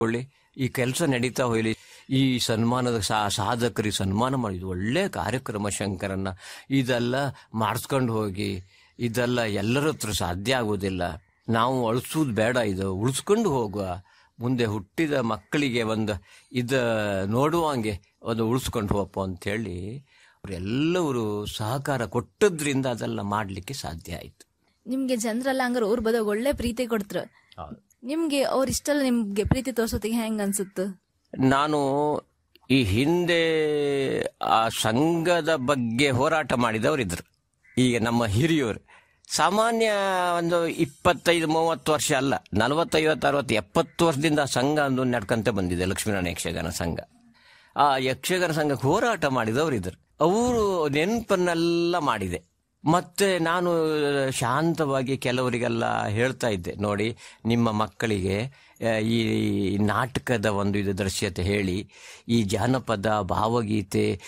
ಒಳ್ಳೆ ಈ ಕೆಲಸ ನಡೀತಾ ಹೋಗ್ಲಿ ಈ ಸನ್ಮಾನದ ಸಾ ಸಾಧಕರಿಗೆ ಸನ್ಮಾನ ಮಾಡಿದ್ದು ಒಳ್ಳೆ ಕಾರ್ಯಕ್ರಮ ಶಂಕರನ್ನ ಇದೆಲ್ಲ ಮಾಡಿಸ್ಕೊಂಡು ಹೋಗಿ ಇದೆಲ್ಲ ಎಲ್ಲರ ಹತ್ರ ಸಾಧ್ಯ ಆಗೋದಿಲ್ಲ ನಾವು ಅಳಿಸೋದು ಬೇಡ ಇದು ಉಳಿಸ್ಕೊಂಡು ಹೋಗುವ ಮುಂದೆ ಹುಟ್ಟಿದ ಮಕ್ಕಳಿಗೆ ಒಂದು ಇದು ನೋಡುವಂಗೆ ಒಂದು ಉಳಿಸ್ಕೊಂಡು ಹೋಗಪ್ಪ ಅಂತೇಳಿ ಅವರೆಲ್ಲವರು ಸಹಕಾರ ಕೊಟ್ಟದ್ರಿಂದ ಅದೆಲ್ಲ ಮಾಡಲಿಕ್ಕೆ ಸಾಧ್ಯ ಆಯಿತು ನಿಮ್ಗೆ ಜನರೆಲ್ಲ ಹಂಗಾರ ಊರ್ ಬದಾಗ ಒಳ್ಳೆ ಪ್ರೀತಿ ಕೊಡ್ತ್ರ ನಿಮ್ಗೆ ಅವ್ರ ಇಷ್ಟೆಲ್ಲ ನಿಮ್ಗೆ ಪ್ರೀತಿ ತೋರ್ಸೋತಿಗೆ ಹೆಂಗ್ ಅನ್ಸುತ್ತ ನಾನು ಈ ಹಿಂದೆ ಆ ಸಂಘದ ಬಗ್ಗೆ ಹೋರಾಟ ಮಾಡಿದವರಿದ್ರು ಈಗ ನಮ್ಮ ಹಿರಿಯವರು ಸಾಮಾನ್ಯ ಒಂದು ಇಪ್ಪತ್ತೈದು ಮೂವತ್ತು ವರ್ಷ ಅಲ್ಲ ನಲವತ್ತೈವತ್ತು ಅರವತ್ತು ಎಪ್ಪತ್ತು ವರ್ಷದಿಂದ ಆ ಸಂಘ ಒಂದು ನಡ್ಕೊಂತ ಬಂದಿದೆ ಲಕ್ಷ್ಮೀನಾರಾಯಣ ಯಕ್ಷಗಾನ ಸಂಘ ಆ ಯಕ್ಷಗಾನ ಸಂಘಕ್ಕೆ ಹೋರಾಟ ಮಾಡಿದವರಿದ್ರು ಅವರು ನೆನಪನ್ನೆಲ್ಲ ಮಾಡಿದೆ ಮತ್ತೆ ನಾನು ಶಾಂತವಾಗಿ ಕೆಲವರಿಗೆಲ್ಲ ಹೇಳ್ತಾ ಇದ್ದೆ ನೋಡಿ ನಿಮ್ಮ ಮಕ್ಕಳಿಗೆ ಆ, ಈ ನಾಟಕದ ಒಂದು ಇದು ದೃಶ್ಯತೆ ಹೇಳಿ ಈ ಜಾನಪದ ಭಾವಗೀತೆ